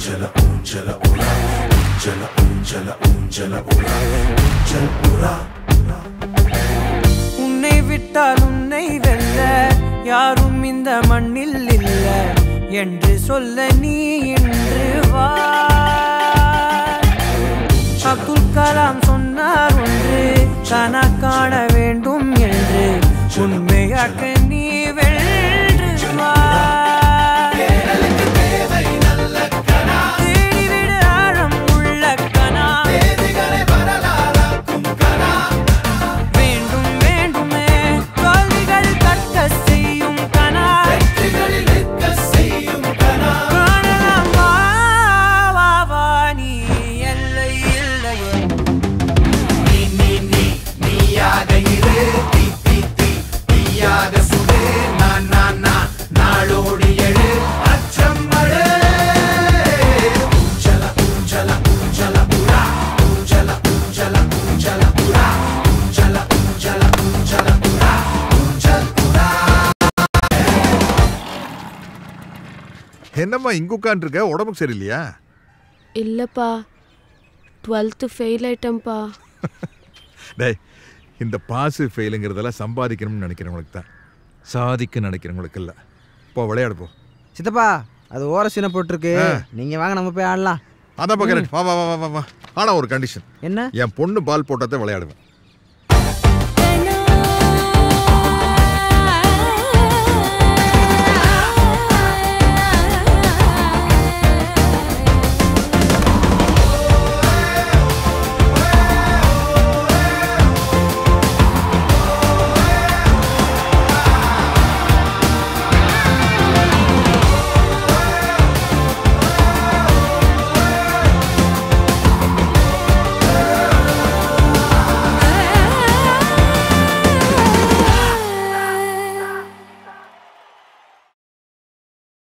ஊஞ்சல ஊஞ்சல உலா ஊஞ்சல ஊஞ்சல ஊஞ்சல உலா ஊஞ்சல் உலா உன்னை விட்டால் உன்னை வெல்ல யாரும் இந்த மண்ணில் இல்ல என்று சொல்ல நீ இன்று வா அப்துல் கலாம் சொன்னார் ஒன்று தானா காண வேண்டும் என்று உண்மையாக்க நீ வென்று வா தேடிவிடு ஆழம் உள்ள கனா வேண்டும் வேண்டுமே தோல்விகள் கட்ட செய்யும் கனா காணலாம் வா வா வா நீ எல்லை இல்லையே என்னம்மா இங்க உட்காந்துருக்க உடம்புக்கு சரியில்லையா இல்லப்பா டுவெல்த்து ஃபெயில் ஆயிட்டேன்ப்பா டேய் இந்த பாசு ஃபெயிலுங்கிறதெல்லாம் சம்பாதிக்கணும்னு நினைக்கிறவங்களுக்கு தான் சாதிக்க நினைக்கிறவங்களுக்கு இல்லை போ விளையாடு போ சித்தப்பா அது ஓர சீனை போட்டிருக்கு ஆ. நீங்க வாங்க நம்ம போய் ஆடலாம் அதான் பார்க்குறேன் வா வா வா வா வா வா ஆனால் ஒரு கண்டிஷன் என்ன என் பொண்ணு பால் போட்டாதான் விளையாடுவேன்